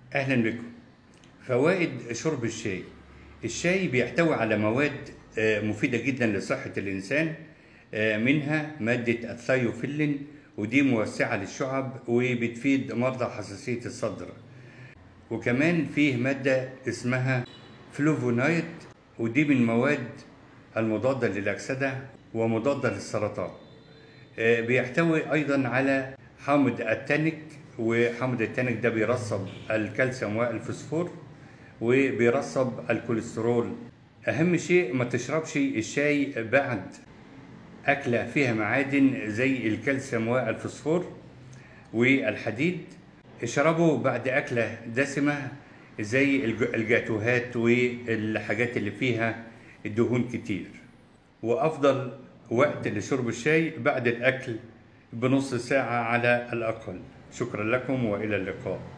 أهلا بكم فوائد شرب الشاي الشاي بيحتوي على مواد آه، مفيدة جدا لصحة الإنسان آه، منها مادة الثايوفيلين ودي موسعة للشعب وبتفيد مرضى حساسية الصدر وكمان فيه مادة اسمها فلوفونايد ودي من مواد المضادة للأكسدة ومضادة للسرطان آه، بيحتوي أيضا على حامض التانيك وحامض التانيك ده بيرصب الكالسيوم والفوسفور وبيرصب الكوليسترول أهم شيء ما تشربش الشاي بعد أكلة فيها معادن زي الكالسيوم والفوسفور والحديد اشربه بعد أكلة دسمة زي الج- الجاتوهات والحاجات اللي فيها دهون كتير وأفضل وقت لشرب الشاي بعد الأكل بنص ساعة على الأقل شكرا لكم وإلى اللقاء